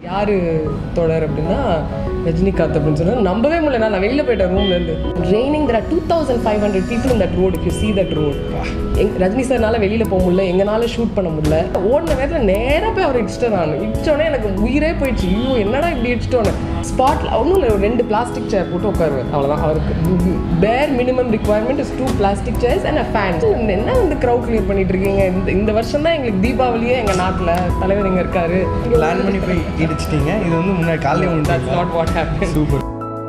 யாரு தொடர் அப்படின்னா ரஜினிகாந்த் அப்படின்னு சொன்னா நம்பவே முடியல நான் வெளியில போயிட்டேன் ரூம்ல இருந்து raining there two thousand five hundred people இந்த road you see that road எங் ரஜினி சார்னால வெளியில போக முடியல எங்கனால ஷூட் பண்ண முடியல ஓடின நேரத்தில் நேராக போய் அவர் இடிச்சிட்டேன் நான் இடிச்சோடனே எனக்கு உயிரே போயிடுச்சு ஐயோ என்னடா இப்படி இடிச்சிட்டோன்னு ஸ்பாட்ல ஒன்றும் இல்லை ஒரு ரெண்டு பிளாஸ்டிக் சேர் போட்டு உட்காருவார் அவ்வளோதான் அவருக்கு பேர் minimum requirement is two plastic chairs and a fan என்ன வந்து க்ரௌட் கிளியர் பண்ணிட்டு இருக்கீங்க இந்த இந்த வருஷம் தான் எங்களுக்கு தீபாவளியே எங்க நாட்டுல தலைவர் இங்க இருக்காரு பிளான் பண்ணி போய் இடிச்சிட்டீங்க இது வந்து முன்னாடி காலையில் That's not what happened. Super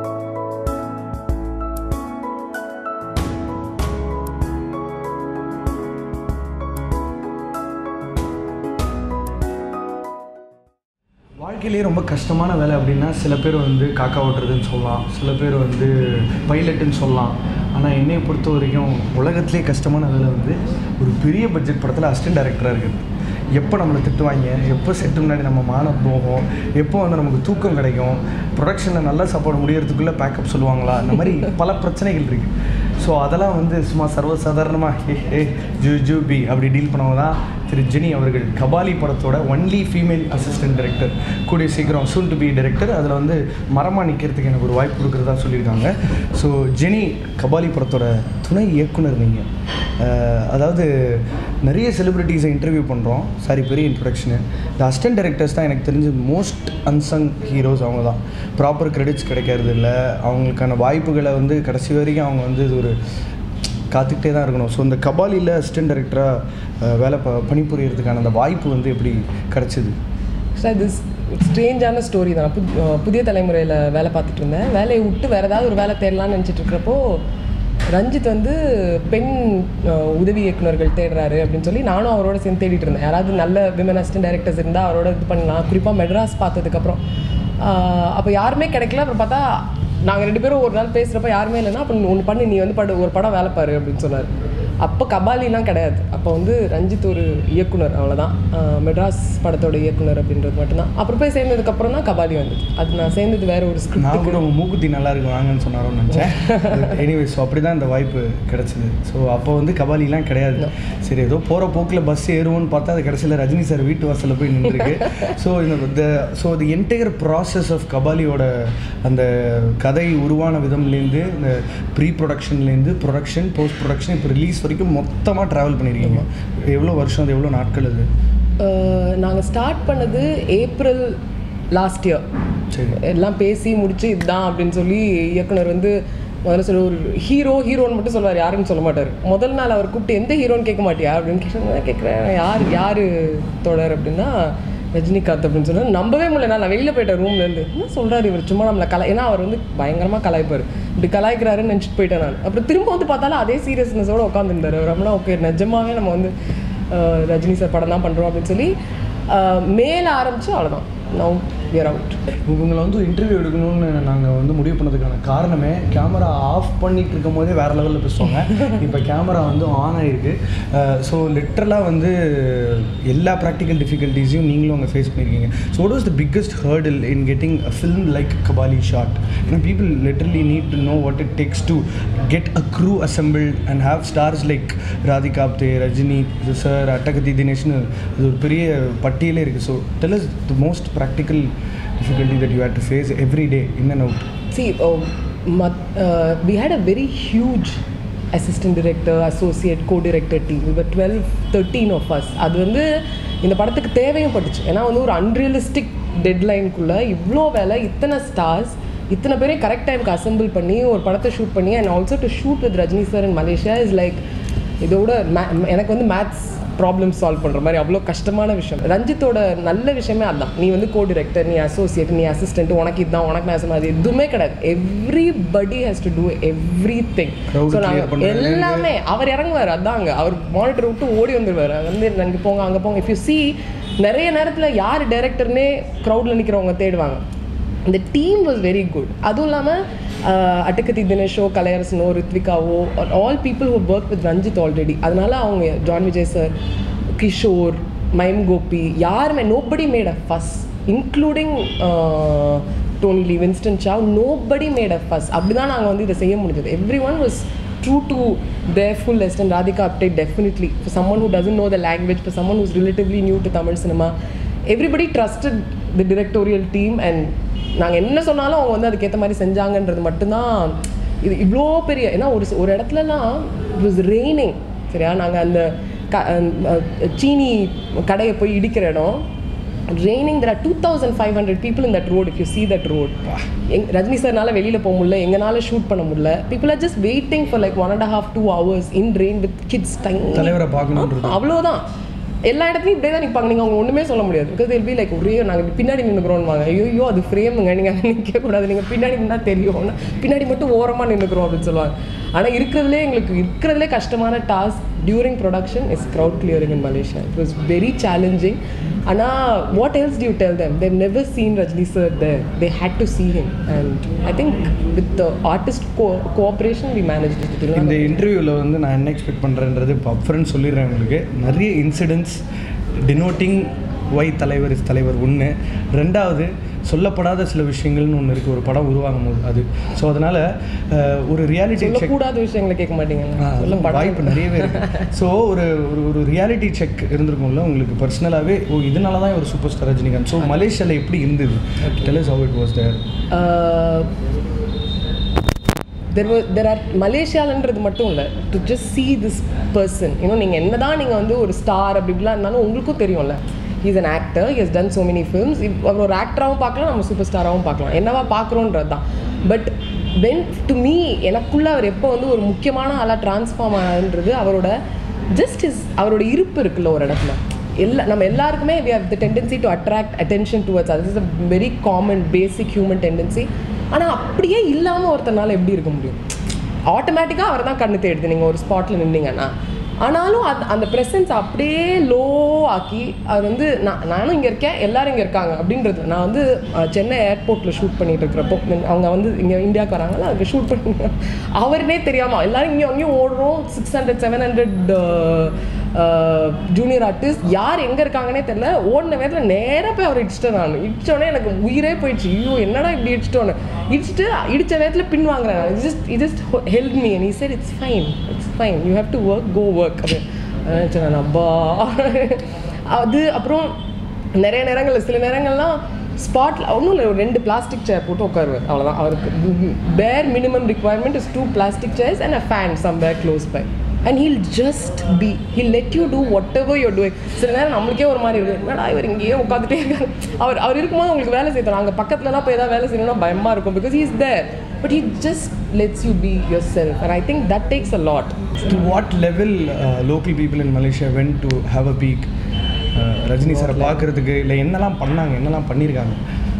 வாழ்க்கையிலேயே ரொம்ப கஷ்டமான வேலை அப்படின்னா சில பேர் வந்து காக்கா ஓட்டுறதுன்னு சொல்லலாம் சில பேர் வந்து பைலட்டுன்னு சொல்லலாம் ஆனால் என்னையை பொறுத்த வரைக்கும் உலகத்திலே கஷ்டமான வேலை வந்து ஒரு பெரிய பட்ஜெட் படத்தில் அசிஸ்டன்ட் டைரக்டராக இருக்குது எப்போ நம்மளை திட்டுவாங்க எப்போ செட்டு முன்னாடி நம்ம மானம் போகும் எப்போ வந்து நமக்கு தூக்கம் கிடைக்கும் ப்ரொடக்ஷனில் நல்லா சாப்பாடு முடியறதுக்குள்ளே பேக்கப் சொல்லுவாங்களா இந்த மாதிரி பல பிரச்சனைகள் இருக்குது ஸோ அதெல்லாம் வந்து சும்மா சர்வசாதாரணமாக ஹே ஹே ஜூ ஜூ பி அப்படி டீல் பண்ணவங்க தான் திரு ஜெனி அவர்கள் கபாலி படத்தோட ஒன்லி ஃபீமேல் அசிஸ்டன்ட் டைரக்டர் கூடிய சீக்கிரம் சூன் டு பி டைரக்டர் அதில் வந்து மரமாக நிற்கிறதுக்கு எனக்கு ஒரு வாய்ப்பு கொடுக்குறதா சொல்லியிருக்காங்க ஸோ ஜெனி கபாலி படத்தோட துணை இயக்குனர் நீங்கள் அதாவது நிறைய செலிப்ரிட்டிஸை இன்டர்வியூ பண்ணுறோம் சாரி பெரிய இன்ட்ரொடக்ஷனு இந்த அசிஸ்டன்ட் டைரக்டர்ஸ் தான் எனக்கு தெரிஞ்சு மோஸ்ட் அன்சங் ஹீரோஸ் அவங்க தான் ப்ராப்பர் கிரெடிட்ஸ் கிடைக்கிறது இல்லை அவங்களுக்கான வாய்ப்புகளை வந்து கடைசி வரைக்கும் அவங்க வந்து இது ஒரு காத்துக்கிட்டே தான் இருக்கணும் ஸோ இந்த கபாலியில் அசிஸ்டன்ட் டைரக்டராக வேலை ப பணிபுரியறதுக்கான அந்த வாய்ப்பு வந்து எப்படி கிடச்சிது சார் இது ஸ்ட்ரேஞ்சான ஸ்டோரி தான் புத்- அஹ் புதிய தலைமுறையில் வேலை பார்த்துட்டு இருந்தேன் வேலையை விட்டு வேறு ஏதாவது ஒரு வேலை தேடலாம்னு நினச்சிட்டு இருக்கிறப்போ ரஞ்சித் வந்து பெண் அஹ், உதவி இயக்குனர்கள் தேடுறாரு அப்படின்னு சொல்லி நானும் அவரோட சேர்ந்து தேடிட்டு இருந்தேன் யாராவது நல்ல விமன் அசிஸ்டன்ட் டைரக்டர்ஸ் இருந்தால் அவரோட இது பண்ணலாம் குறிப்பாக மெட்ராஸ் பார்த்ததுக்கப்புறம் அப்போ யாருமே கிடைக்கல அப்புறம் பார்த்தா நாங்கள் ரெண்டு பேரும் ஒரு நாள் பேசுகிறப்ப யாருமே இல்லைன்னா அப்போ ஒன்று பண்ணி நீ வந்து படு ஒரு படம் வேலை பாரு அப்படின்னு சொன்னார் அப்போ கபாலிலாம் கிடையாது அப்போ வந்து ரஞ்சித் ஒரு இயக்குனர் அவ்வளோதான் மெட்ராஸ் படத்தோட இயக்குனர் அப்படின்றது மட்டும்தான் அப்புறம் போய் சேர்ந்ததுக்கப்புறம் தான் கபாலி வந்தது அது நான் சேர்ந்தது வேற ஒரு நான் ஸ்கிரிப்ட் கூட உங்கள் மூக்குத்தி நல்லா இருக்கு வாங்கன்னு சொன்னாரோன்னு நினச்சேன் எனிவே ஸோ அப்படி தான் இந்த வாய்ப்பு கிடச்சிது ஸோ அப்போ வந்து கபாலிலாம் கிடையாது சரி ஏதோ போகிற போக்கில் பஸ் ஏறுவோன்னு பார்த்தா அது கடைசியில் ரஜினி சார் வீட்டு வாசலில் போய் நின்றுருக்கு ஸோ இந்த so the entire process of கபாலியோட அந்த கதை உருவான விதம்லேருந்து இந்த ப்ரீ ப்ரொடக்ஷன்லேருந்து ப்ரொடக்ஷன் போஸ்ட் ப்ரொடக்ஷன் இப்போ ரிலீஸ் வரைக்கும் மொத்தமாக ட்ராவல் பண்ணியிருக்கீங்க எவ்வளோ வருஷம் அது எவ்வளோ நாட்கள் அது நாங்கள் ஸ்டார்ட் பண்ணது ஏப்ரல் லாஸ்ட் இயர் சரி எல்லாம் பேசி முடிச்சு இதுதான் அப்படின்னு சொல்லி இயக்குனர் வந்து முதல்ல சொல்ல ஒரு ஹீரோ ஹீரோன்னு மட்டும் சொல்லுவார் யாருன்னு சொல்ல மாட்டார் முதல் நாள் அவர் கூப்பிட்டு எந்த ஹீரோன்னு கேட்க மாட்டியா அப்படின்னு கேட்டு கேட்குறேன் யார் யார் தொடர் அப்படின்னா ரஜினிகாந்த் அப்படின்னு சொன்னா நம்பவே முடியல நான் வெளியில் போயிட்டேன் ரூம்ல இருந்து என்ன சொல்றாரு இவர் சும்மா நம்மளை கலா ஏன்னா அவர் வந்து பயங்கரமாக கலாய்ப்பார் இப்படி கலாய்க்கிறாருன்னு நினச்சிட்டு போயிட்டேன் நான் அப்புறம் திரும்ப வந்து பார்த்தாலும் அதே சீரியஸ்னஸோட உட்காந்துருந்தாரு அவர் அப்படின்னா ஓகே நிஜமாவே நம்ம வந்து அஹ், ரஜினி சார் படம் தான் பண்ணுறோம் அப்படின்னு சொல்லி மேலே ஆரம்பிச்சு அவ்வளோதான் நவ் வியர் அவுட் இவங்களை வந்து இன்டர்வியூ எடுக்கணும்னு நாங்கள் வந்து முடிவு பண்ணதுக்கான காரணமே கேமரா ஆஃப் பண்ணிட்டு இருக்கும் போதே வேறு லெவலில் பேசுவாங்க இப்போ கேமரா வந்து ஆன் ஆகிருக்கு ஸோ லிட்ரலாக வந்து எல்லா ப்ராக்டிக்கல் டிஃபிகல்ட்டிஸையும் நீங்களும் அங்கே ஃபேஸ் பண்ணியிருக்கீங்க so what was the biggest hurdle in getting a film like Kabali shot ஏன்னா people literally need to know what it takes to get a crew assembled and have stars like Radhika Apte Rajini sir Attakathi தினேஷ்னு அது ஒரு பெரிய பட்டியலே இருக்குது so tell is the most practical difficulty that you had to face every day in and out See, uh, mat, uh, we had a very huge assistant director, associate, co-director team. We were 12, 13 of us. அது வந்து இந்த படத்துக்கு தேவையும் பட்டுச்சு ஏன்னா வந்து ஒரு unrealistic டெட்லைனுக்குள்ளே இவ்வளோ வேலை இத்தனை ஸ்டார்ஸ் இத்தனை பேரையும் கரெக்ட் டைமுக்கு அசெம்பிள் பண்ணி ஒரு படத்தை ஷூட் பண்ணி and also to shoot with Rajini sir in Malaysia is like இதோட ma- எனக்கு வந்து மேத்ஸ் ப்ராப்ளம் சால்வ் பண்ணுற மாதிரி அவ்வளோ கஷ்டமான விஷயம் ரஞ்சித்தோட நல்ல விஷயமே அதான் நீ வந்து கோ டிரெக்டர் நீ அசோசியேட் நீ அசிஸ்டன்ட் உனக்கு இதுதான் உனக்கு நான் சொன்னது எதுவுமே கிடையாது everybody has to do everything Crowd so clear நாங்கள் பண்றதுல இருந்து- எல்லாமே அவர் இறங்குவார் அதாங்க அவர் மானிட்டர் விட்டு ஓடி வந்துடுவார் வந்து அங்கே போங்க அங்கே போங்க இஃப் யூ சி நிறைய நேரத்தில் யார் டைரக்டர்னே க்ரௌடில் நிற்கிறவங்க தேடுவாங்க இந்த டீம் வாஸ் வெரி குட் அதுவும் இல்லாமல் அட்டகத்தி தினேஷோ கலையரசனோ ரித்விகாவோ all people who work with Ranjith already அதனால அவங்க ஜான் விஜய் சார் கிஷோர் மைம் கோபி யாருமே nobody made a fuss including Tony Lee Winston Chao nobody made a fuss அப்படி தான் நாங்கள் வந்து இதை செய்ய முடிஞ்சது everyone was true to their fullest and Radhika Apte definitely for someone who doesn't know the language for someone who's relatively new to Tamil cinema everybody trusted the directorial team and நாங்கள் என்ன சொன்னாலும் அவங்க வந்து அதுக்கேற்ற மாதிரி செஞ்சாங்கன்றது மட்டும்தான் இது இவ்வளோ பெரிய ஏன்னா ஒரு சி- ஒரு இடத்துலலாம் இட் வாஸ் ரெய்னிங் சரியா நாங்கள் அந்த க அஹ் சீனி கடையை போய் இடிக்கிற இடம் raining there are two thousand five hundred people in that road if you see that road எங் ரஜினி சார்னால வெளியில் போக முடியல எங்கனால ஷூட் பண்ண முடியல people are just waiting for like one and a half two hours in rain with kids tiny தலைவரை பார்க்கணுன்றது அவ்வளோதான் எல்லா இடத்துலையும் இப்படியே தான் நிற்பாங்க நீங்கள் அவங்க ஒன்றுமே சொல்ல முடியாது பிகாஸ் இல் பி லைக் ஒரே நாங்கள் பின்னாடி நின்றுக்கிறோம்வாங்க ஐயோ ஐயோ அது ஃப்ரேமுங்க நீங்கள் நிற்கக்கூடாது நீங்கள் பின்னாடி நின்னா தெரியும் பின்னாடி மட்டும் ஓரமாக நின்றுக்கிறோம் அப்படின்னு சொல்லுவாங்க ஆனால் இருக்கிறதுலே எங்களுக்கு இருக்கிறதுலே கஷ்டமான task during production is crowd clearing in Malaysia it was very challenging ஆனால் what else do tell them they've never seen Rajini sir they they had to see him and I think with the artist co cooperation we manage இந்த இன்டர்வியூவில் வந்து நான் என்ன expect பண்ணுறேன்றது இப்போ upfront சொல்லிடுறேன் உங்களுக்கு நிறைய இன்சிடென்ட்ஸ் டினோட்டிங் ஒய் தலைவர் இஸ் தலைவர் ஒன்று ரெண்டாவது சொல்லப்படாத சில விஷயங்கள்னு ஒன்று இருக்குது ஒரு படம் உருவாகும் போது அது ஸோ அதனால் ஒரு ரியாலிட்டி செக் சொல்லக்கூடாத விஷயங்களை கேட்க மாட்டீங்க சொல்ல வாய்ப்பு நிறையவே இருக்கு ஸோ ஒரு ஒரு ஒரு ரியாலிட்டி செக் இருந்திருக்கும்ல உங்களுக்கு பர்சனலாகவே ஓ இதனால தான் ஒரு சூப்பர் ஸ்டார் ரஜினிகாந்த் ஸோ மலேசியாவில் எப்படி இருந்தது tell how it was there there there are மலேசியாலன்றது மட்டும் இல்லை to just see this person இன்னும் நீங்கள் என்ன தான் நீங்கள் வந்து ஒரு ஸ்டார் அப்படி இப்படிலாம் இருந்தாலும் உங்களுக்கும் தெரியும்ல is an actor is done so many films இப் அவர் ஒரு ஆக்டராகவும் பார்க்கலாம் நம்ம சூப்பர் ஸ்டாராகவும் பார்க்கலாம் என்னவா பார்க்குறோன்றது தான் பட் வென் டு மீ எனக்குள்ளே அவர் எப்போ வந்து ஒரு முக்கியமான ஆளாக ட்ரான்ஸ்ஃபார்ம் ஆனதுன்றது அவரோட ஜஸ்ட் இஸ் அவரோட இருப்பு இருக்குல்ல ஒரு இடத்துல எல்லா நம்ம எல்லாருக்குமே we have the tendency to attract attention towards us this is a very common basic human tendency ஆனால் அப்படியே இல்லாமல் ஒருத்தனால எப்படி இருக்க முடியும் ஆட்டோமேட்டிக்காக அவர் தான் கண்ணு தேடுது நீங்கள் ஒரு ஸ்பாட்டில் நின்னீங்கன்னா ஆனாலும் அது அந்த ப்ரெசன்ஸ் அப்படியே லோ ஆக்கி அது வந்து நான் நானும் இங்கே இருக்கேன் எல்லாரும் இங்கே இருக்காங்க அப்படின்றது நான் வந்து அஹ், சென்னை ஏர்போர்ட்டில் ஷூட் பண்ணிட்டு இருக்கிறப்போ அவங்க வந்து இங்கே இந்தியாவுக்கு வராங்களா அதுக்கு ஷூட் பண்ணி அவருனே தெரியாமல் எல்லாரும் இங்கேயும் அங்கேயும் ஓடுறோம் six hundred seven hundred junior artist யார் எங்கே இருக்காங்கன்னே தெரில ஓடின வேகத்தில் நேராக போய் அவர் இடிச்சிட்டேன் நான் இடிச்சோடனே எனக்கு உயிரே போயிடுச்சு ஐயோ என்னடா இப்படி இடிச்சிட்டோன்னு இடிச்சிட்டு இடிச்ச வேகத்தில் பின் வாங்குறேன் நான் ஜஸ்ட் இது just help me and sir it's fine it's fine you have to work go work அப்படின்னு நான் அப்பா அது அப்புறம் நிறைய நேரங்களில் சில நேரங்கள்லாம் ஸ்பாட்டில் ஒன்றும் இல்லை ஒரு ரெண்டு பிளாஸ்டிக் சேர் போட்டு உட்காருவார் அவ்வளோதான் அவருக்கு பேர் minimum requirement is two plastic chairs and a fan some பேர் close by and he'll just be he'll let you do whatever you're doing சில நேரம் நம்மளுக்கே ஒரு மாதிரி இருக்கும் என்னடா இவர் இங்கேயே உட்காந்துட்டே இருக்காரு அவர் அவர் இருக்கும்போது உங்களுக்கு வேலை செய்யணும் அங்கே பக்கத்துலலாம் போய் ஏதாவது வேலை செய்யணும்னா பயமாக இருக்கும் because he's there but he just lets you be yourself and I think that takes a lot to what level local people in Malaysia when to have a peek Rajini சாரை பார்க்கறதுக்கு இல்லை என்னெல்லாம் பண்ணாங்க என்னெல்லாம் பண்ணியிருக்காங்க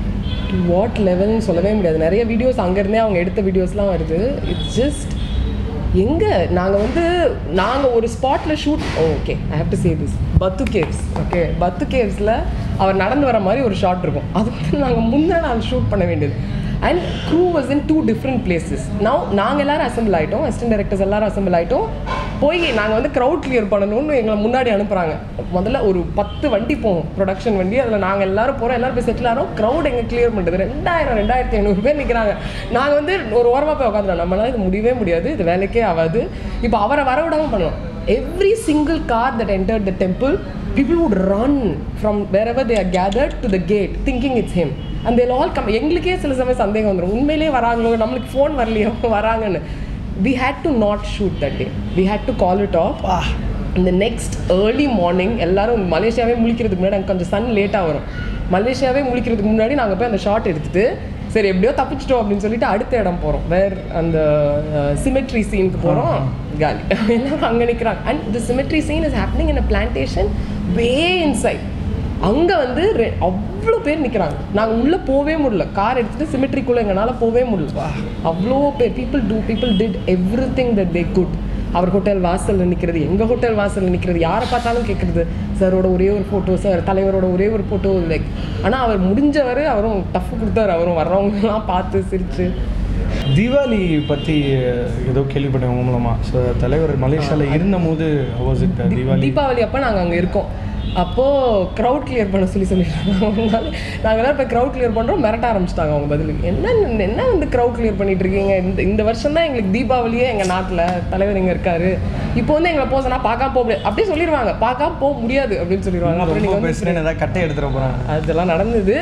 வாட் லெவல்னு சொல்லவே முடியாது நிறைய வீடியோஸ் அங்கேருந்தே அவங்க எடுத்த வீடியோஸ்லாம் வருது இட்ஸ் ஜஸ்ட் எங்கே நாங்கள் வந்து நாங்கள் ஒரு ஸ்பாட்டில் shoot okay I have to say this பத்து கேவ்ஸ் ஓகே பத்து கேவ்ஸில் அவர் நடந்து வர மாதிரி ஒரு ஷாட் இருக்கும் அது வந்து நாங்கள் முந்தின நாள் ஷூட் பண்ண வேண்டியது and crew was in two different places now நாங்கள் எல்லாரும் அசம்பிள் ஆகிட்டோம் அசிஸ்டன்ட் டைரக்டர்ஸ் எல்லாரும் அசம்பிள் ஆகிட்டோம் போய் நாங்கள் வந்து க்ரௌட் கிளியர் பண்ணணும்னு எங்களை முன்னாடி அனுப்புகிறாங்க முதல்ல ஒரு பத்து வண்டி போகும் ப்ரொடக்ஷன் வண்டி அதில் நாங்கள் எல்லாரும் போகிறோம் எல்லாரும் போய் செட்டில் ஆகிறோம் க்ரௌட் எங்கே கிளியர் பண்ணுறது ரெண்டாயிரம் ரெண்டாயிரத்தி ஐநூறு பேர் நிற்கிறாங்க நாங்கள் வந்து ஒரு ஓரமாக போய் உட்காந்துறோம் நம்மளால இது முடியவே முடியாது இது வேலைக்கே ஆகாது இப்போ அவரை வர விடாமல் பண்ணோம் every single car that enter the temple people would run from wherever they are gathered to the gate thinking it's him and they'll all come எங்களுக்கே சில சமயம் சந்தேகம் வந்துடும் உண்மையிலேயே வராங்களோ நம்மளுக்கு ஃபோன் வரலையோ வராங்கன்னு we had to not shoot that day we had to call it off இந்த நெக்ஸ்ட் ஏர்லி மார்னிங் எல்லாரும் மலேசியாவே முழிக்கிறதுக்கு முன்னாடி அங்கே கொஞ்சம் சன் லேட்டாக வரும் மலேசியாவே முழிக்கிறதுக்கு முன்னாடி நாங்கள் போய் அந்த ஷாட் எடுத்துட்டு சரி எப்படியோ தப்பிச்சிட்டோம் அப்படின்னு சொல்லிட்டு அடுத்த இடம் போகிறோம் வேர் அந்த சிமெட்ரி சீனுக்கு போகிறோம் காலி எல்லாரும் அங்கே நிற்கிறாங்க and the cemetery scene is happening in a plantation way inside அங்கே வந்து ரெ- அவ்வளோ பேர் நிற்கிறாங்க நாங்கள் உள்ளே போவே முடியல கார் எடுத்துகிட்டு சிமெட்ரிக்குள்ளே எங்களால் போவே முடியல அவ்வளோ பேர் people two people did everything that they could அவர் ஹோட்டல் வாசலில் நிற்கிறது எங்கள் ஹோட்டல் வாசலில் நிற்கிறது யாரை பார்த்தாலும் கேட்குறது சாரோட ஒரே ஒரு ஃபோட்டோ சார் தலைவரோட ஒரே ஒரு ஃபோட்டோ லைக் ஆனால் அவர் முடிஞ்சவர் அவரும் டஃப் கொடுத்தாரு அவரும் வர்றவங்கலாம் பார்த்து சிரிச்சு தீபாவளி பற்றி ஏதோ கேள்விப்பட்டேன் உங்க மூலமாக ஸோ தலைவர் மலேசியாவில் இருந்தபோது வாஸ் இட் தீபாவளி தீபாவளி அப்போ நாங்கள் அங்கே இருக்கோம் அப்போது க்ரௌட் கிளியர் பண்ண சொல்லி சொல்லிட்டு நாங்கள் எல்லாம் இப்போ க்ரௌட் கிளியர் பண்ணுறோம் மிரட்ட ஆரம்பிச்சிட்டாங்க அவங்க பதிலுக்கு என்ன என்ன வந்து க்ரௌட் கிளியர் பண்ணிட்டு இருக்கீங்க இந்த இந்த வருஷம் தான் எங்களுக்கு தீபாவளியே எங்கள் நாட்டில் தலைவர் இங்கே இருக்காரு இப்போ வந்து எங்களை போக சொன்னா பார்க்காம போக முடியாது அப்படியே சொல்லிடுவாங்க பார்க்காம போக முடியாது அப்படின்னு சொல்லிடுவாங்க அப்புறம் ரொம்ப நீங்கள் வந்து பேசுறேன்னு ஏதாவது கட்டை எடுத்துட போகிறாங்க அதெல்லாம் நடந்தது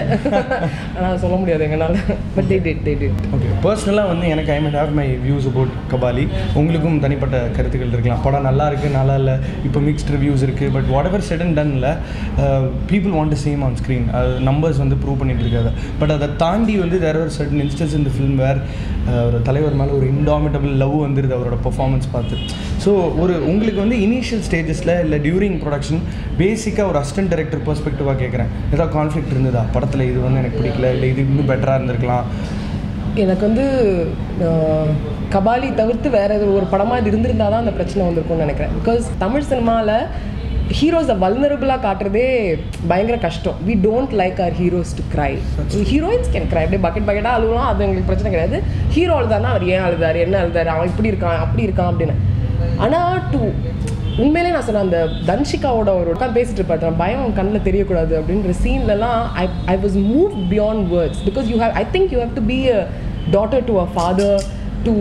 ஆனால் சொல்ல முடியாது எங்களால் but day date day date okay பர்சனலாக வந்து எனக்கு I might have my views about Kabali உங்களுக்கும் தனிப்பட்ட கருத்துக்கள் இருக்கலாம் படம் நல்லா இருக்குது நல்லா இல்லை இப்போ மிக்ஸ்ட் ரிவ்யூஸ் இருக்குது but whatever said and டன்ல people want to same on screen அது நம்பர்ஸ் வந்து ப்ரூவ் பண்ணிட்டு இருக்காது பட் அதை தாண்டி வந்து தேர் ஆர் சர்டன் இன்ஸ்டன்ஸ் இந்த ஃபிலிம் வேர் ஒரு தலைவர் மேலே ஒரு இன்டாமிட்டபிள் லவ் வந்துருது அவரோட பெர்ஃபார்மன்ஸ் பார்த்து ஸோ ஒரு உங்களுக்கு வந்து இனிஷியல் ஸ்டேஜஸில் இல்லை டியூரிங் ப்ரொடக்ஷன் பேசிக்காக ஒரு அசிஸ்டன்ட் டைரக்டர் பெர்ஸ்பெக்டிவாக கேட்குறேன் ஏதாவது கான்ஃப்ளிக்ட் இருந்ததா படத்தில் இது வந்து எனக்கு பிடிக்கல இல்லை இது இன்னும் பெட்டராக இருந்திருக்கலாம் எனக்கு வந்து ஆஹ், கபாலி தவிர்த்து வேற ஏதோ ஒரு படமாக இது இருந்திருந்தா தான் அந்த பிரச்சனை வந்திருக்கும்னு நினைக்கிறேன் பிகாஸ் தமிழ் சினிமாவில் ஹீரோஸை வல்னரபுளாக காட்டுறதே பயங்கர கஷ்டம் we don't like our heroes to cry heroines can cry அப்படியே பக்கெட் பக்கெட்டாக அழுவலாம் அது எங்களுக்கு பிரச்சனை கிடையாது ஹீரோ அழுதாருன்னா அவர் ஏன் அழுதாரு என்ன அழுதாரு அவன் இப்படி இருக்கான் அப்படி இருக்கான் அப்படின்னு ஆனால் டு உண்மையிலே நான் சொன்னேன் அந்த தன்ஷிகாவோட ஒரு உட்காந்து பேசிட்டு இருப்பாரு "நான் பயம் அவன் கண்ணில் தெரியக்கூடாது அப்படின்ற சீன்லலாம் I I was move beyond words because you have I think you have to be a daughter to a father to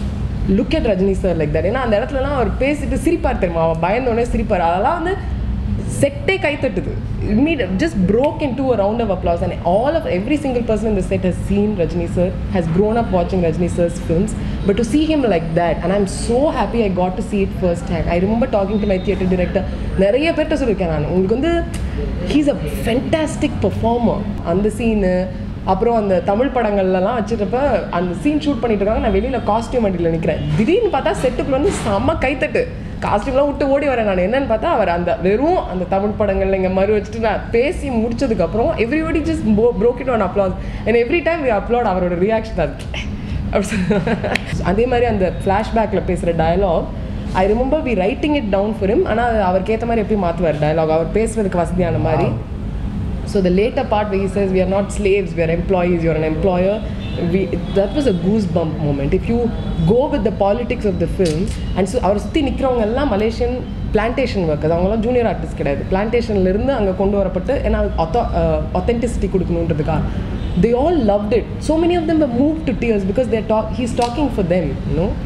look at Rajini sir like that ஏன்னா அந்த இடத்துலலாம் அவர் பேசிட்டு சிரிப்பார் தெரியுமா அவன் பயந்தோடனே சிரிப்பார் அதெல்லாம் வந்து செட்டே கை தட்டுது immediate just broke into a round of applause and all of every single person in the set has seen Rajni sir has grown up watching Rajni sir's films but to see him like that and I'm so happy I got to see it first hand I remember talking to my theatre director நிறைய பேர்கிட்ட சொல்லியிருக்கேன் நான் உங்களுக்கு வந்து he's a fantastic performer அந்த சீனு அப்புறம் அந்த தமிழ் படங்கள்லாம் வச்சுட்டப்ப அந்த சீன் ஷூட் பண்ணிட்டு இருக்காங்க நான் வெளியில் காஸ்டியூம் அடியில் நிற்கிறேன் திடீர்னு பார்த்தா செட்டுக்குள்ள வந்து செம்ம கைத்தட்டு காஸ்டியூம்லாம் விட்டு ஓடி வரேன் நான் என்னன்னு பார்த்தா அவர் அந்த வெறும் அந்த தமிழ் படங்கள்ல இங்கே மறு வச்சுட்டு நான் பேசி முடிச்சதுக்கப்புறம் everybody just broke it on applause and every time we upload அவரோட ரியாக்ஷன் அது அப்படி சொல்லுவாங்க. அதே மாதிரி அந்த ஃப்ளாஷ்பேக்கில் பேசுகிற dialogue I remember we writing it down for him ஆனால் அவருக்கு ஏற்ற மாதிரி எப்பயும் மாற்றுவார் டயலாக் அவர் பேசுறதுக்கு வசதியான மாதிரி So the later part where he says we are not slaves, we are employees, you're an employer, we, that was a goosebump moment. If you go with the politics of the film, and so அவரை சுற்றி நிற்கிறவங்க எல்லாம் Malaysian plantation workers அவங்களாம் junior artist கிடையாது பிளான்டேஷன்ல இருந்து அங்கே கொண்டு வரப்பட்டு ஏன்னா ஒத்தென்டிசிட்டி கொடுக்கணுன்றதுக்காக they all loved it so many of them were moved to tears because they're talk he's talking for them you know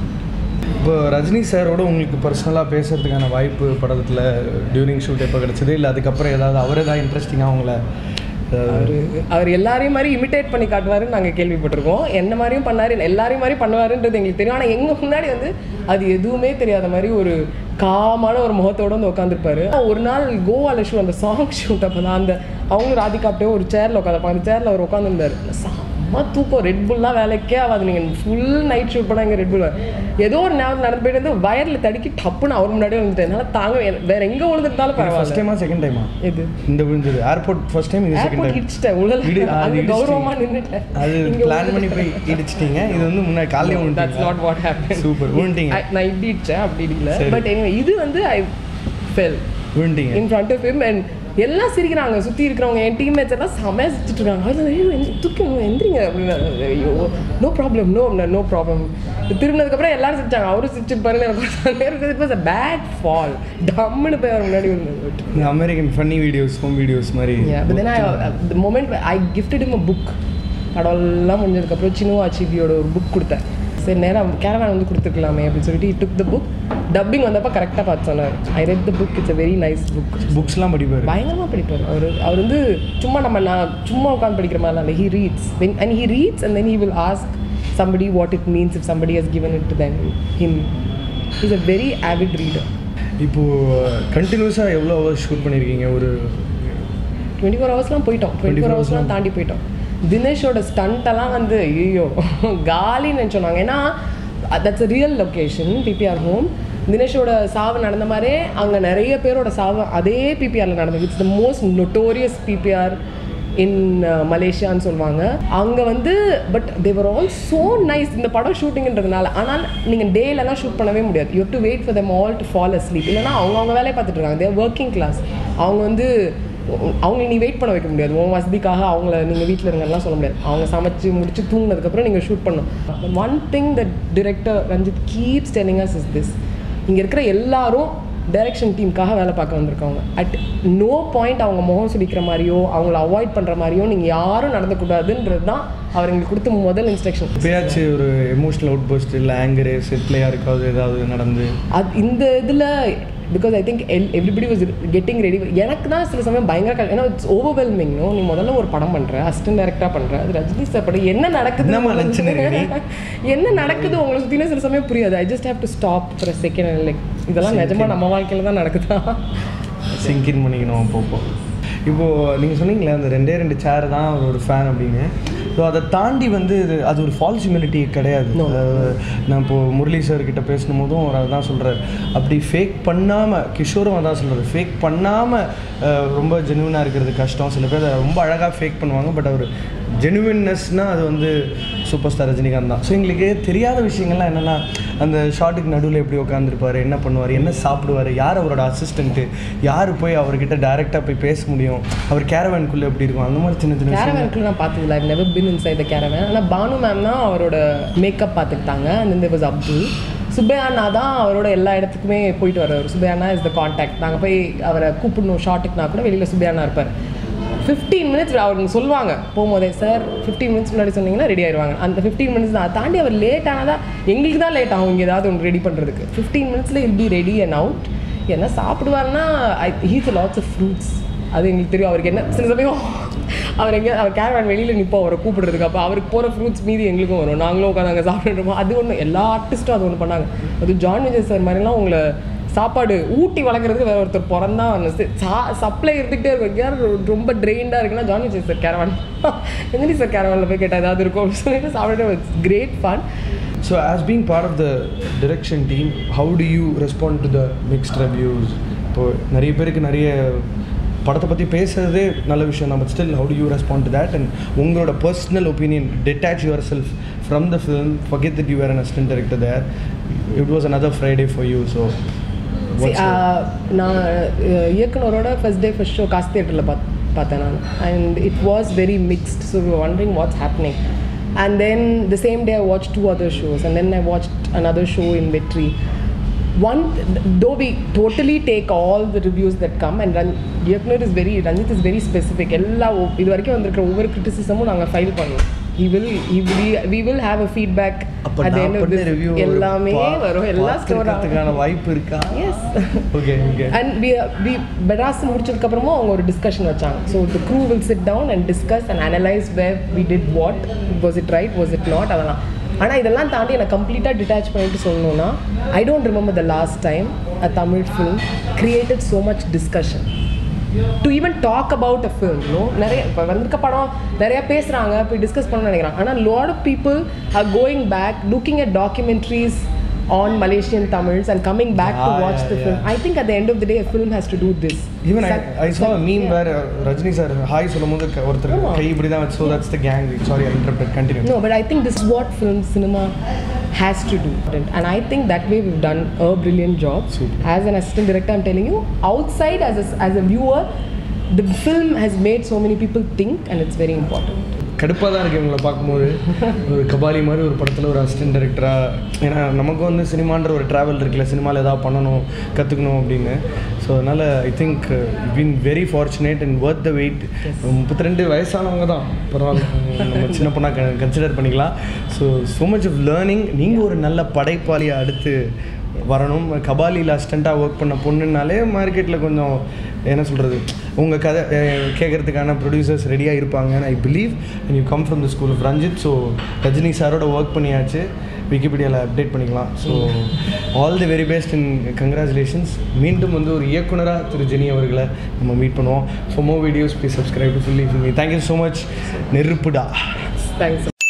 இப்போ ரஜினி சாரோட உங்களுக்கு பர்சனலாக பேசுறதுக்கான வாய்ப்பு படத்தில் டியூரிங் ஷூட் எப்போ கிடச்சது இல்லை அதுக்கப்புறம் ஏதாவது அவர் ஏதாவது இன்ட்ரெஸ்டிங்காக உங்களை அஹ், அவர் அவர் எல்லாரையும் மாதிரி இமிட்டேட் பண்ணி காட்டுவாருன்னு நாங்கள் கேள்விப்பட்டிருக்கோம் என்ன மாதிரியும் பண்ணாரு எல்லாரையும் மாதிரி பண்ணுவாருன்றது எங்களுக்கு தெரியும் ஆனால் எங்கள் முன்னாடி வந்து அது எதுவுமே தெரியாத மாதிரி ஒரு காமான ஒரு முகத்தோட வந்து உட்காந்துருப்பாரு ஒரு நாள் கோவால ஷூ அந்த சாங் ஷூட் அப்போ தான் அந்த அவங்களும் ராதிகா அப்படியே ஒரு சேரில் உட்காந்துருப்பாங்க அந்த சேரில் அவர் உட்காந்துருந்தாரு செம்ம தூக்கம் ரெட் புல்லாம் வேலைக்கே ஆகாது நீங்கள் ஃபுல் நைட் ஷூட் பண்ணாங்க ரெட் புல் ஏதோ ஒரு நேரம் நடந்து போயிட்டு வந்து வயரில் தடுக்கி டப்புன்னு அவர் முன்னாடியே வந்துட்டேன் என்னால் தாங்க வேற எங்கே விழுந்துட்டாலும் ஃபர்ஸ்ட் பரவாயில்ல டைமா செகண்ட் டைமா எது இந்த விழுந்தது ஏர்போர்ட் ஃபர்ஸ்ட் டைம் இது செகண்ட் ஏர்போர்ட் டைம் இடிச்சிட்டேன் உழல இடி- அது அது இடிச்சிட்டீங்க. கௌரவமா நின்னுட்டேன் அது இங்க பிளான் வந்து- பண்ணி போய் இடிச்சிட்டீங்க இது வந்து முன்னாடி காலையில் That's not விழுந்துட்டீங்க what happened. Super. விழுந்துட்டீங்க. I- நான் இப்படி இடிச்சேன் அப்படி இடிக்கல சரி. பட் anyway இது வந்து ஐ ஃபெல் விழுந்துட்டீங்க in front of him and எல்லாம் சிரிக்கிறாங்க சுற்றி இருக்கிறவங்க என் டீம்மேட்ஸ் எல்லாம் செமையா சிரிச்சிட்டு இருக்காங்க அது ஐயோ எந்த- தூக்கி எந்திரிங்க அப்படின்னு ஐயோ no problem no no problem திரும்பினதுக்கப்புறம் எல்லாரும் சிரிச்சாங்க அவரும் சிரிச்சிருப்பாருன்னு எனக்கு it was a bad fall டம்முன்னு போய் அவர் முன்னாடி விழுந்தது இந்த American funny videos home videos மாதிரி Yeah, but then I, uh, the moment I gifted him a book படம்லாம் முடிஞ்சதுக்கப்புறம் சின்னுவா அச்சிபியோட ஒரு புக் கொடுத்தேன் சரி நேரம் கேரவான் வந்து கொடுத்துருக்கலாமே அப்படின்னு சொல்லிட்டு டுக் த புக் டப்பிங் வந்தப்போ கரெக்டாக பார்த்து சொன்னார் I read the book it's a very nice book புக்ஸ்லாம் படிப்பார் பயங்கரமாக படிப்பார் அவர் அவர் வந்து சும்மா நம்ம நான் சும்மா உட்காந்து படிக்கிற மாதிரிலாம் இல்லை he reads when and he reads and then he will ask somebody what it means if somebody has given it to them him he's a very avid reader இப்போது கண்டினியூஸாக எவ்வளோ ஹவர்ஸ் ஷூட் பண்ணியிருக்கீங்க ஒரு டுவெண்ட்டி ஃபோர் ஹவர்ஸ்லாம் போயிட்டோம் twenty four ஹவர்ஸ்லாம் தாண்டி போயிட்டோம் தினேஷோட ஸ்டண்ட்டெல்லாம் வந்து ஐயோ காலின்னு நினச்சோம் நாங்கள் ஏன்னா that's a real location PBR home தினேஷோட சாவு நடந்த மாதிரியே அங்கே நிறைய பேரோட சாவு அதே பிபிஆரில் நடந்தது it's the most notorious PBR in மலேசியான்னு சொல்லுவாங்க அங்கே வந்து but they're all so nice இந்த படம் ஷூட்டிங்ன்றதுனால ஆனால் நீங்கள் டேலலாம் ஷூட் பண்ணவே முடியாது you to wait for them all to fall asleep இல்லைனா அவங்க அவங்க வேலையை பார்த்துட்டு இருக்காங்க தேர் ஒர்க்கிங் கிளாஸ் அவங்க வந்து அவங்க நீ வெயிட் பண்ண வைக்க முடியாது உன் வசதிக்காக அவங்கள நீங்கள் வீட்டில் இருங்கலாம் சொல்ல முடியாது அவங்க சமைச்சு முடிச்சு தூங்கினதுக்கப்புறம் நீங்கள் ஷூட் பண்ணணும் one thing the director Ranjith keeps telling us is this இங்கே இருக்கிற எல்லாரும் டைரக்ஷன் டீமுக்காக வேலை பார்க்க வந்திருக்கவங்க அட் நோ பாயிண்ட் அவங்க முகம் சுடிக்கிற மாதிரியோ அவங்கள அவாய்ட் பண்ணுற மாதிரியோ நீங்கள் யாரும் நடந்துக்கூடாதுன்றது தான் அவர் எங்களுக்கு கொடுத்த முதல் இன்ஸ்ட்ரக்ஷன் இப்பயாச்சும் ஒரு எமோஷனல் அவுட் பஸ்ட் இல்லை ஆங்கரு செட்டில் யாருக்காவது ஏதாவது நடந்து அது இந்த இதில் பிகாஸ் ஐ திங்க் எல் எவ்ரிபடி வாஸ் கெட்டிங் ரெடி எனக்கு தான் சில சமயம் பயங்கர கல் ஏன்னா இட்ஸ் ஓவர்வெல்மிங் நீ முதல்ல ஒரு படம் பண்ணுற அசிஸ்டன்ட் டேரக்டராக பண்ணுற அது ரஜினி சார் படம் என்ன நடக்குது என்னம்மா நினைச்சுன்னு இருக்க நீ? என்ன நடக்குது உங்களை சுற்றின சில சமயம் புரியாது I just have to stop for second like இதெல்லாம் நிஜமா நம்ம வாழ்க்கையில் தான் நடக்குதா சிங்கின் பண்ணிக்கணும் அப்பப்போ இப்போது நீங்கள் சொன்னீங்களே அந்த ரெண்டே ரெண்டு சேர் தான் அவர் ஒரு ஃபேன் அப்படின்னு ஸோ அதை தாண்டி வந்து இது அது ஒரு ஃபால்ஸ் ஹியூமிலிட்டி கிடையாது அதாவது நான் இப்போது முரளி சார் கிட்ட பேசின போதும் அவர் அதான் சொல்கிறார் அப்படி ஃபேக் பண்ணாமல் கிஷோரும் அதான் சொல்கிறார் ஃபேக் பண்ணாமல் ரொம்ப ஜெனுவனாக இருக்கிறது கஷ்டம் சில பேர் அதை ரொம்ப அழகாக ஃபேக் பண்ணுவாங்க பட் அவர் ஜெனுவின்னஸ்னால் அது வந்து சூப்பர் ஸ்டார் ரஜினிகாந்த் தான் ஸோ எங்களுக்கு தெரியாத விஷயங்கள்லாம் என்னென்னா அந்த ஷார்ட்டுக்கு நடுவில் எப்படி உட்காந்துருப்பாரு என்ன பண்ணுவார் என்ன சாப்பிடுவார் யார் அவரோட அசிஸ்டண்ட்டு யார் போய் அவர்கிட்ட டைரெக்டாக போய் பேச முடியும் அவர் கேரவேனுக்குள்ளே எப்படி இருக்கும் அந்த மாதிரி சின்ன சின்ன விஷயங்கள் கேரவேனுக்குள்ள நான் பார்த்ததில்ல I never been inside the caravan ஆனால் பானு மேம் தான் அவரோட மேக்கப் பார்த்துக்கிட்டாங்க அண்ட் இந்த வாஸ் அப்துல் சுப்பையானா தான் அவரோட எல்லா இடத்துக்குமே போயிட்டு வர்றாரு சுப்பையானா இஸ் த காண்டாக்ட் நாங்கள் போய் அவரை கூப்பிடணும் ஷார்ட்டுக்குனா கூட வெளியில் சுப்பையானா இருப்பார் ஃபிஃப்டீன் மினிட்ஸ் அவங்க சொல்லுவாங்க போகும்போதே சார் ஃபிஃப்டீன் மினிட்ஸ் முன்னாடி சொன்னீங்கன்னா ரெடி ஆயிடுவாங்க அந்த ஃபிஃப்டீன் மினிட்ஸ் தான் அதை தாண்டி அவர் லேட் ஆனதா எங்களுக்கு தான் லேட் ஆகும் இங்கே ஏதாவது ஒன்று ரெடி பண்ணுறதுக்கு ஃபிஃப்டீன் மினிட்ஸில் I'll be ready and out என்ன சாப்பிடுவாருன்னா I he's lots of fruits அது எங்களுக்கு தெரியும் அவருக்கு என்ன சில சமயம் அவர் எங்கே அவர் கேரவான் வெளியில் நிற்போம் அவரை கூப்பிடுறதுக்கு அப்போ அவருக்கு போகிற ஃப்ரூட்ஸ் மீதி எங்களுக்கும் வரும் நாங்களும் உட்காந்து அங்கே சாப்பிட்டுருப்போம் அது ஒன்று எல்லா ஆர்டிஸ்ட்டும் அது ஒன்று பண்ணாங்க அது ஜான் விஜய் சார் மாதிரிலாம் உங்களை சாப்பாடு ஊட்டி வளர்க்குறதுக்கு வேற ஒருத்தர் பிறந்தா சா சப்ளை இருந்துகிட்டே இருக்கும் யார் ரொம்ப ட்ரெயின்டாக இருக்குன்னா ஜான் விஜய் சார் கேரவான் எங்கடி சார் கேரவானில் போய் கேட்டால் ஏதாவது இருக்கும் அப்படின்னு சொல்லிட்டு சாப்பிட்டு it's great fun so as being part of the direction team how do you respond to the mixed reviews இப்போது நிறைய பேருக்கு நிறைய படத்தை பற்றி பேசுறதே நல்ல விஷயம் தான் but still how do you respond to that and உங்களோட personal opinion detach yourself from the film forget that you were an assistant director there it was another friday for you so See, uh, நான் uh, இயக்குனரோட first day first show காசு தியேட்டரில் பாத் பார்த்தேன் நான் and it was very mixed so wondering what's happening and then the same day I watch two other shows and then I watch another show in Vetri one though we totally take all the reviews that come and Ran, இயக்குனர் is very Ranjith is very specific எல்லா ஒ- இது வரைக்கும் வந்திருக்கிற ஒவ்வொரு கிரிட்டிசிசமும் நாங்கள் file பண்ணுவோம் he will he will we will have a feedback அப்போ at the நான் end of பண்ண this ரிவ்யூ எல்லாமே வரும் எல்லா ஸ்டோர் பார்த்துக்கிறதுக்கான வாய்ப்பு இருக்கா yes okay okay and we we Madras முடிச்சதுக்கப்புறமும் அவங்க ஒரு டிஸ்கஷன் வச்சாங்க so the crew will sit down and discuss and analyse where we did what was it right was it not அதெல்லாம் ஆனால் இதெல்லாம் தாண்டி எனக்கு கம்ப்ளீட்டாக டிட்டாச் பண்ணிட்டு சொல்லணும்னா I don't remember the last time a Tamil film created so much discussion to even talk about a film no நிறைய இப்போ வந்திருக்க படம் நிறைய பேசுகிறாங்க போய் டிஸ்கஸ் பண்ணணும்னு நினைக்கிறாங்க ஆனால் lot of people are going back looking at documentaries on Malaysian Tamils and coming back to Ah, watch yeah, the film. yeah. I think at the end of the day, a film has to do this. Even I Sat- I saw sat- meme yeah. Where Rajini sir hi சொல்லும் போது க- ஒருத்தர் ஆமா. கை இப்படி தான் so that's the gang sorry interpret continue No, but I think this is what film cinema has to do. And I think that way we've done a brilliant job. Super. As an assistant director, I'm telling you, outside as a, as a viewer, the film has made so many people think, and it's very important. கடுப்பாக தான் இருக்கு இவங்களை பார்க்கும்போது ஒரு கபாலி மாதிரி ஒரு படத்தில் ஒரு அசிஸ்டன்ட் டைரக்டராக ஏன்னா நமக்கு வந்து சினிமான்ற ஒரு ட்ராவல் இருக்குல்ல சினிமாவில் ஏதாவது பண்ணணும் கற்றுக்கணும் அப்படின்னு ஸோ அதனால் I think been very fortunate and worth the wait முப்பத்தி ரெண்டு வயசானவங்க தான் பரவாயில்ல நம்ம சின்ன பொண்ணாக கன்சிடர் பண்ணிக்கலாம் so so much of learning நீங்கள் ஒரு நல்ல படைப்பாளியை அடுத்து வரணும் கபாலியில் அசிஸ்டண்ட்டாக ஒர்க் பண்ண பொண்ணுனாலே மார்க்கெட்டில் கொஞ்சம் என்ன சொல்கிறது உங்கள் கதை கேட்குறதுக்கான ப்ரொடியூசர்ஸ் ரெடியாக இருப்பாங்க I believe and you come from the school of Ranjith so Rajini சாரோட ஒர்க் பண்ணியாச்சு விக்கிபீடியாவில் அப்டேட் பண்ணிக்கலாம் so all the very best in congratulations மீண்டும் வந்து ஒரு இயக்குனராக திரு ஜெனி அவர்களை நம்ம மீட் பண்ணுவோம் for more videos please subscribe to Fully Filmy thank you so much நெருப்புடா Thanks.